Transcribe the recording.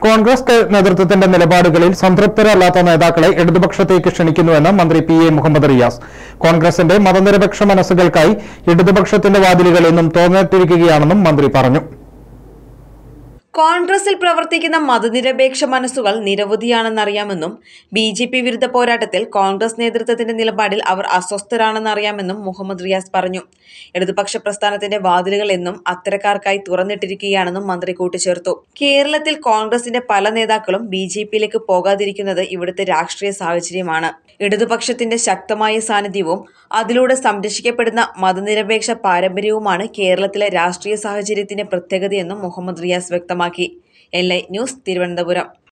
കോൺഗ്രസ് ക- നേതൃത്വത്തിന്റെ നിലപാടുകളിൽ സംതൃപ്തരല്ലാത്ത നേതാക്കളെ ഇടതുപക്ഷത്തേക്ക് ക്ഷണിക്കുന്നുവെന്ന് മന്ത്രി പി എ മുഹമ്മദ് റിയാസ് കോൺഗ്രസിന്റെ മതനിരപേക്ഷ മനസ്സുകൾക്കായി ഇടതുപക്ഷത്തിന്റെ വാതിലുകൾ എന്നും തുറന്നിട്ടിരിക്കുകയാണെന്നും മന്ത്രി പറഞ്ഞു കോൺഗ്രസിൽ പ്രവർത്തിക്കുന്ന മതനിരപേക്ഷ മനസ്സുകൾ നിരവധിയാണെന്നറിയാമെന്നും ബി ജെ പി വിരുദ്ധ പോരാട്ടത്തിൽ കോൺഗ്രസ് നേതൃത്വത്തിന്റെ നിലപാടിൽ അവർ അസ്വസ്ഥരാണെന്നറിയാമെന്നും മുഹമ്മദ് റിയാസ് പറഞ്ഞു ഇടതുപക്ഷ പ്രസ്ഥാനത്തിന്റെ വാതിലുകൾ എന്നും അത്തരക്കാർക്കായി തുറന്നിട്ടിരിക്കുകയാണെന്നും മന്ത്രി കൂട്ടിച്ചേർത്തു കേരളത്തിൽ കോൺഗ്രസിന്റെ പല നേതാക്കളും ബി ജെ പിയിലേക്ക് പോകാതിരിക്കുന്നത് ഇവിടുത്തെ രാഷ്ട്രീയ സാഹചര്യമാണ് ഇടതുപക്ഷത്തിന്റെ ശക്തമായ സാന്നിധ്യവും അതിലൂടെ സംരക്ഷിക്കപ്പെടുന്ന മതനിരപേക്ഷ പാരമ്പര്യവുമാണ് കേരളത്തിലെ രാഷ്ട്രീയ സാഹചര്യത്തിന്റെ പ്രത്യേകതയെന്നും മുഹമ്മദ് റിയാസ് വ്യക്തമാക്കി എൽ ഐ ന്യൂസ് തിരുവനന്തപുരം